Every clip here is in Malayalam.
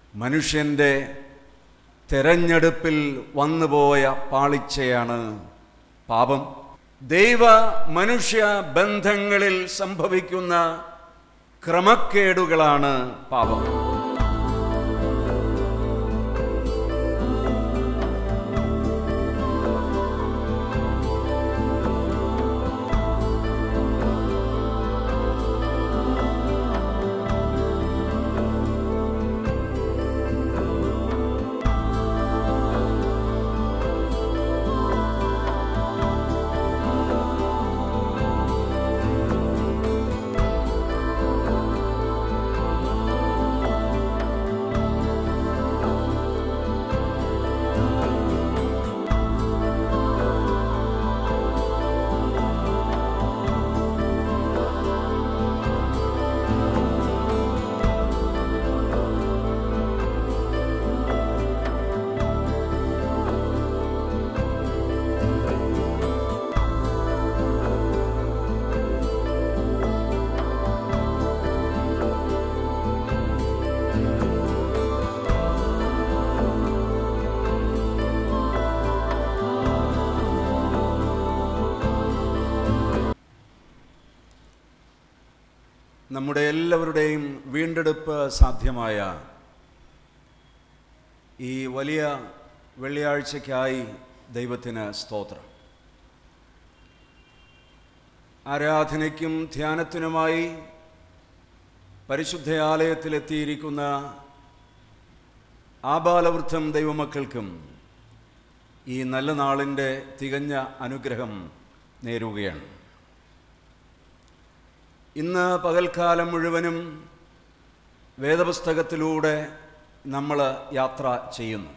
മനുഷ്യൻ്റെ തെരഞ്ഞെടുപ്പിൽ വന്നുപോയ പാളിച്ചയാണ് പാപം ദൈവ മനുഷ്യ ബന്ധങ്ങളിൽ സംഭവിക്കുന്ന ക്രമക്കേടുകളാണ് പാപം നമ്മുടെ എല്ലാവരുടെയും വീണ്ടെടുപ്പ് സാധ്യമായ ഈ വലിയ വെള്ളിയാഴ്ചയ്ക്കായി ദൈവത്തിന് സ്തോത്രം ആരാധനയ്ക്കും ധ്യാനത്തിനുമായി പരിശുദ്ധ ആലയത്തിലെത്തിയിരിക്കുന്ന ആബാലവൃദ്ധം ദൈവമക്കൾക്കും ഈ നല്ല നാളിൻ്റെ തികഞ്ഞ അനുഗ്രഹം നേരുകയാണ് ഇന്ന് പകൽക്കാലം മുഴുവനും വേദപുസ്തകത്തിലൂടെ നമ്മൾ യാത്ര ചെയ്യുന്നു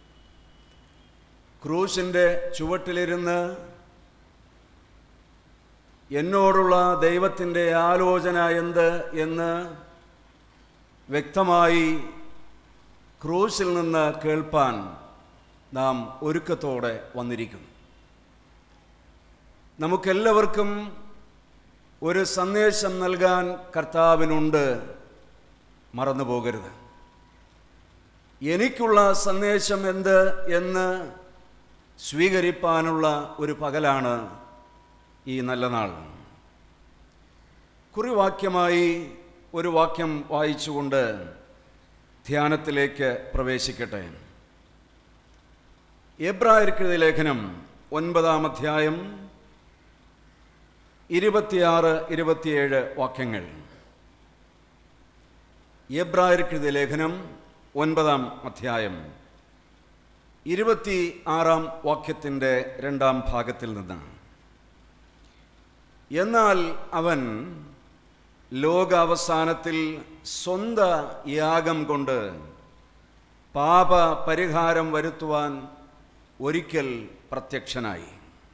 ക്രൂശിൻ്റെ ചുവട്ടിലിരുന്ന് എന്നോടുള്ള ദൈവത്തിൻ്റെ ആലോചന എന്ത് എന്ന് വ്യക്തമായി ക്രൂശിൽ നിന്ന് കേൾപ്പാൻ നാം ഒരുക്കത്തോടെ വന്നിരിക്കുന്നു നമുക്കെല്ലാവർക്കും ഒരു സന്ദേശം നൽകാൻ കർത്താവിനുണ്ട് മറന്നു പോകരുത് എനിക്കുള്ള സന്ദേശം എന്ത് എന്ന് സ്വീകരിപ്പാനുള്ള ഒരു പകലാണ് ഈ നല്ല നാൾ കുറിവാക്യമായി ഒരു വാക്യം വായിച്ചുകൊണ്ട് ധ്യാനത്തിലേക്ക് പ്രവേശിക്കട്ടെ എബ്രായർക്കെഴുതിയ ലേഖനം ഒൻപതാം അധ്യായം ഇരുപത്തിയാറ് ഇരുപത്തിയേഴ് വാക്യങ്ങൾ എബ്രായർക്കെഴുതിയ ലേഖനം ഒൻപതാം അധ്യായം ഇരുപത്തി ആറാം വാക്യത്തിൻ്റെ രണ്ടാം ഭാഗത്തിൽ നിന്ന് എന്നാൽ അവൻ ലോകാവസാനത്തിൽ സ്വന്ത യാഗം കൊണ്ട് പാപ പരിഹാരം വരുത്തുവാൻ ഒരിക്കൽ പ്രത്യക്ഷനായി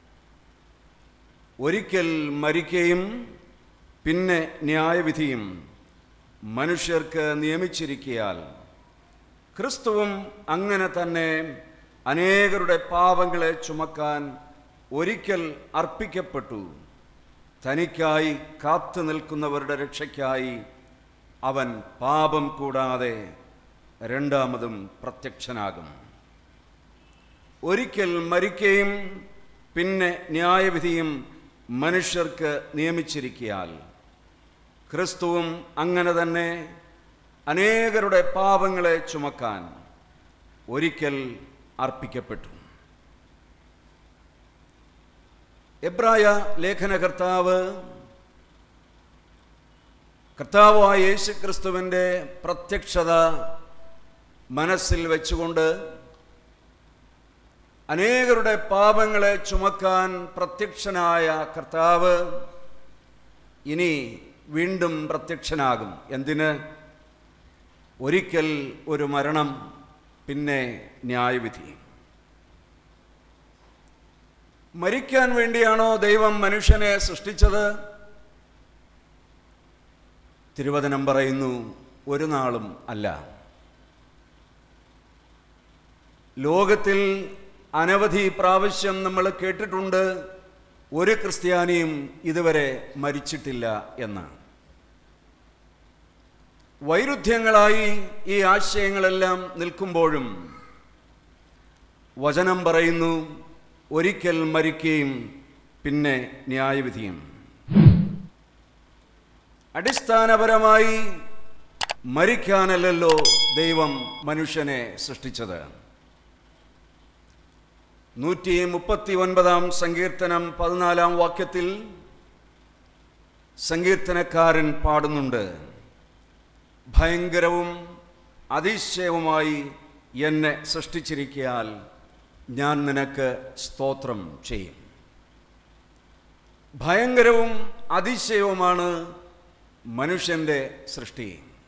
ഒരിക്കൽ മരിക്കുകയും പിന്നെ ന്യായവിധിയും മനുഷ്യർക്ക് നിയമിച്ചിരിക്കയാൽ ക്രിസ്തുവും അങ്ങനെ തന്നെ അനേകരുടെ പാപങ്ങളെ ചുമക്കാൻ ഒരിക്കൽ അർപ്പിക്കപ്പെട്ടു തനിക്കായി കാത്തു നിൽക്കുന്നവരുടെ രക്ഷയ്ക്കായി അവൻ പാപം കൂടാതെ രണ്ടാമതും പ്രത്യക്ഷനാകും ഒരിക്കൽ മരിക്കുകയും പിന്നെ ന്യായവിധിയും മനുഷ്യർക്ക് നിയമിച്ചിരിക്കയാൽ ക്രിസ്തുവും അങ്ങനെ തന്നെ അനേകരുടെ പാപങ്ങളെ ചുമക്കാൻ ഒരിക്കൽ അർപ്പിക്കപ്പെട്ടു എബ്രായ ലേഖനകർത്താവ് കർത്താവായ യേശു ക്രിസ്തുവിൻ്റെ പ്രത്യക്ഷത മനസ്സിൽ വെച്ചുകൊണ്ട് അനേകരുടെ പാപങ്ങളെ ചുമക്കാൻ പ്രത്യക്ഷനായ കർത്താവ് ഇനി വീണ്ടും പ്രത്യക്ഷനാകും എന്തിന് ഒരിക്കൽ ഒരു മരണം പിന്നെ ന്യായവിധി മരിക്കാൻ വേണ്ടിയാണോ ദൈവം മനുഷ്യനെ സൃഷ്ടിച്ചത് തിരുവചനം പറയുന്നു ഒരു നാളും അല്ല ലോകത്തിൽ അനവധി പ്രാവശ്യം നമ്മൾ കേട്ടിട്ടുണ്ട് ഒരു ക്രിസ്ത്യാനിയും ഇതുവരെ മരിച്ചിട്ടില്ല എന്ന് വൈരുദ്ധ്യങ്ങളായി ഈ ആശയങ്ങളെല്ലാം നിൽക്കുമ്പോഴും വചനം പറയുന്നു ഒരിക്കൽ മരിക്കുകയും പിന്നെ ന്യായവിധിയും അടിസ്ഥാനപരമായി മരിക്കാനല്ലല്ലോ ദൈവം മനുഷ്യനെ സൃഷ്ടിച്ചത് നൂറ്റി മുപ്പത്തി ഒൻപതാം സങ്കീർത്തനം പതിനാലാം വാക്യത്തിൽ സങ്കീർത്തനക്കാരൻ പാടുന്നുണ്ട് ഭയങ്കരവും അതിശയവുമായി എന്നെ സൃഷ്ടിച്ചിരിക്കയാൽ ഞാൻ നിനക്ക് സ്തോത്രം ചെയ്യും ഭയങ്കരവും അതിശയവുമാണ് മനുഷ്യൻ്റെ സൃഷ്ടി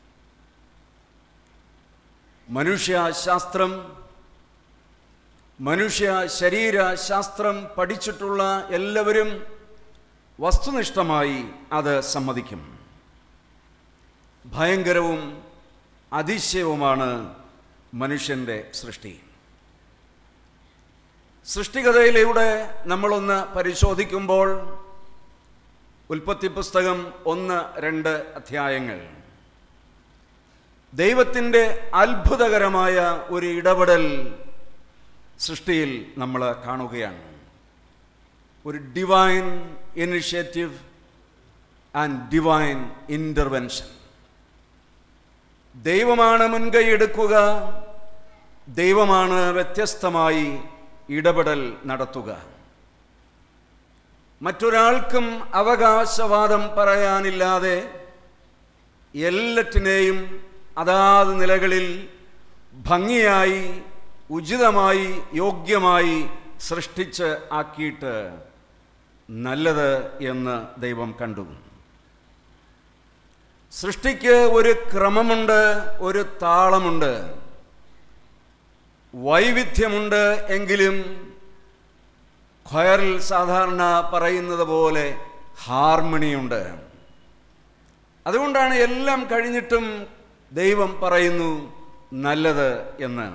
മനുഷ്യശാസ്ത്രം മനുഷ്യ ശരീരശാസ്ത്രം പഠിച്ചിട്ടുള്ള എല്ലാവരും വസ്തുനിഷ്ഠമായി അത് സമ്മതിക്കും ഭയങ്കരവും അതിശയവുമാണ് മനുഷ്യൻ്റെ സൃഷ്ടി സൃഷ്ടികഥയിലൂടെ നമ്മളൊന്ന് പരിശോധിക്കുമ്പോൾ ഉൽപ്പത്തി പുസ്തകം ഒന്ന് രണ്ട് അധ്യായങ്ങൾ ദൈവത്തിൻ്റെ അത്ഭുതകരമായ ഒരു ഇടപെടൽ സൃഷ്ടിയിൽ നമ്മൾ കാണുകയാണ് ഒരു divine initiative and divine intervention ദൈവമാണ് മുൻകൈ എടുക്കുക ദൈവമാണ് വ്യത്യസ്തമായി ഇടപെടൽ നടത്തുക മറ്റൊരാൾക്കും അവകാശവാദം പറയാനില്ലാതെ എല്ലാറ്റിനെയും അതാത് നിലകളിൽ ഭംഗിയായി ഉചിതമായി യോഗ്യമായി സൃഷ്ടിച്ച് ആക്കിയിട്ട് നല്ലത് എന്ന് ദൈവം കണ്ടു സൃഷ്ടിക്ക് ഒരു ക്രമമുണ്ട് ഒരു താളമുണ്ട് വൈവിധ്യമുണ്ട് എങ്കിലും ഖയറിൽ സാധാരണ പറയുന്നത് പോലെ ഹാർമണിയുണ്ട് അതുകൊണ്ടാണ് എല്ലാം കഴിഞ്ഞിട്ടും ദൈവം പറയുന്നു നല്ലത് എന്ന്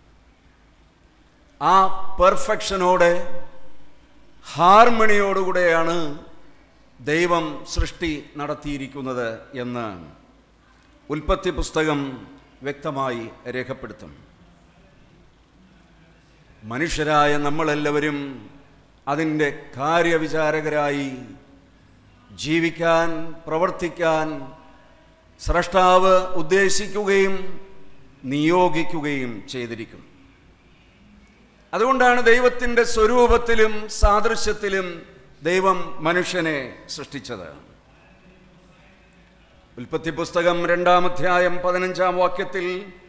ആ പെർഫെക്ഷനോടെ ഹാർമണിയോടുകൂടെയാണ് ദൈവം സൃഷ്ടി നടത്തിയിരിക്കുന്നത് എന്ന് ഉൽപ്പത്തി പുസ്തകം വ്യക്തമായി രേഖപ്പെടുത്തും മനുഷ്യരായ നമ്മളെല്ലാവരും അതിൻ്റെ കാര്യവിചാരകരായി ജീവിക്കാൻ പ്രവർത്തിക്കാൻ സ്രഷ്ടാവ് ഉദ്ദേശിക്കുകയും നിയോഗിക്കുകയും ചെയ്തിരിക്കും അതുകൊണ്ടാണ് ദൈവത്തിൻ്റെ സ്വരൂപത്തിലും സാദൃശ്യത്തിലും ദൈവം മനുഷ്യനെ സൃഷ്ടിച്ചത് ഉൽപ്പത്തി പുസ്തകം രണ്ടാം അധ്യായം പതിനഞ്ചാം വാക്യത്തിൽ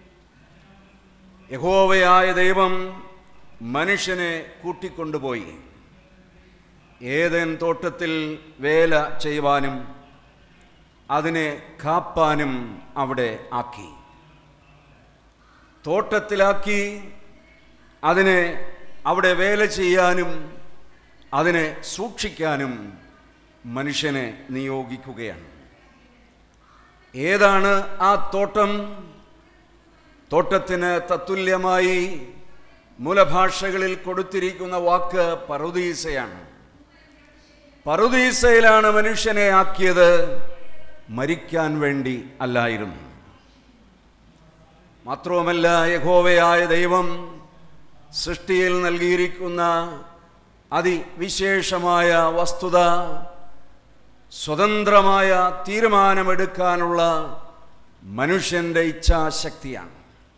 യഹോവയായ ദൈവം മനുഷ്യനെ കൂട്ടിക്കൊണ്ടുപോയി ഏതൻ തോട്ടത്തിൽ വേല ചെയ്യുവാനും അതിനെ കാപ്പാനും അവിടെ ആക്കി തോട്ടത്തിലാക്കി അതിനെ അവിടെ വേല ചെയ്യാനും അതിനെ സൂക്ഷിക്കാനും മനുഷ്യനെ നിയോഗിക്കുകയാണ് ഏതാണ് ആ തോട്ടം തോട്ടത്തിന് തത്തുല്യമായി മൂലഭാഷകളിൽ കൊടുത്തിരിക്കുന്ന വാക്ക് പറുദീസയാണ് പറുദീസയിലാണ് മനുഷ്യനെ ആക്കിയത് മരിക്കാൻ വേണ്ടി അല്ലായിരുന്നു മാത്രവുമല്ല യഹോവയായ ദൈവം സൃഷ്ടിയിൽ നൽകിയിരിക്കുന്ന അതിവിശേഷമായ വസ്തുത സ്വതന്ത്രമായ തീരുമാനമെടുക്കാനുള്ള മനുഷ്യൻ്റെ ഇച്ഛാശക്തിയാണ്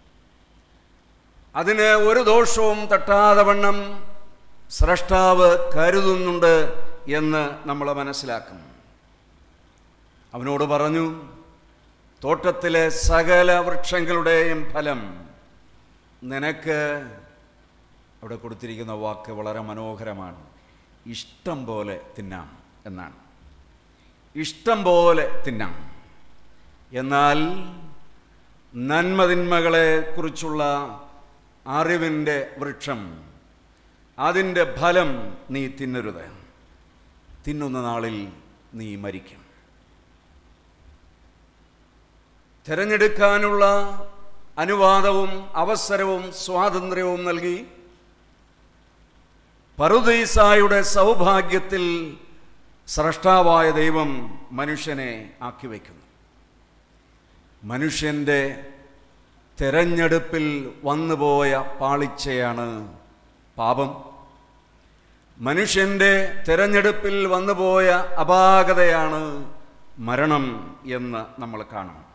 അതിന് ഒരു ദോഷവും തട്ടാതെ വണ്ണം സ്രഷ്ടാവ് കരുതുന്നുണ്ട് എന്ന് നമ്മൾ മനസ്സിലാക്കും അവനോട് പറഞ്ഞു തോട്ടത്തിലെ സകല വൃക്ഷങ്ങളുടെയും ഫലം നിനക്ക് അവിടെ കൊടുത്തിരിക്കുന്ന വാക്ക് വളരെ മനോഹരമാണ് ഇഷ്ടം പോലെ തിന്നാം എന്നാണ് ഇഷ്ടം പോലെ തിന്നാം എന്നാൽ നന്മതിന്മകളെ കുറിച്ചുള്ള അറിവിൻ്റെ വൃക്ഷം അതിൻ്റെ ഫലം നീ തിന്നരുത് തിന്നുന്ന നാളിൽ നീ മരിക്കും തിരഞ്ഞെടുക്കാനുള്ള അനുവാദവും അവസരവും സ്വാതന്ത്ര്യവും നൽകി പറുദീസായുടെ സൗഭാഗ്യത്തിൽ സ്രഷ്ടാവായ ദൈവം മനുഷ്യനെ ആക്കി വയ്ക്കുന്നു മനുഷ്യൻ്റെ തെരഞ്ഞെടുപ്പിൽ വന്നുപോയ പാളിച്ചയാണ് പാപം മനുഷ്യൻ്റെ തെരഞ്ഞെടുപ്പിൽ വന്നുപോയ അപാകതയാണ് മരണം എന്ന് നമ്മൾ കാണും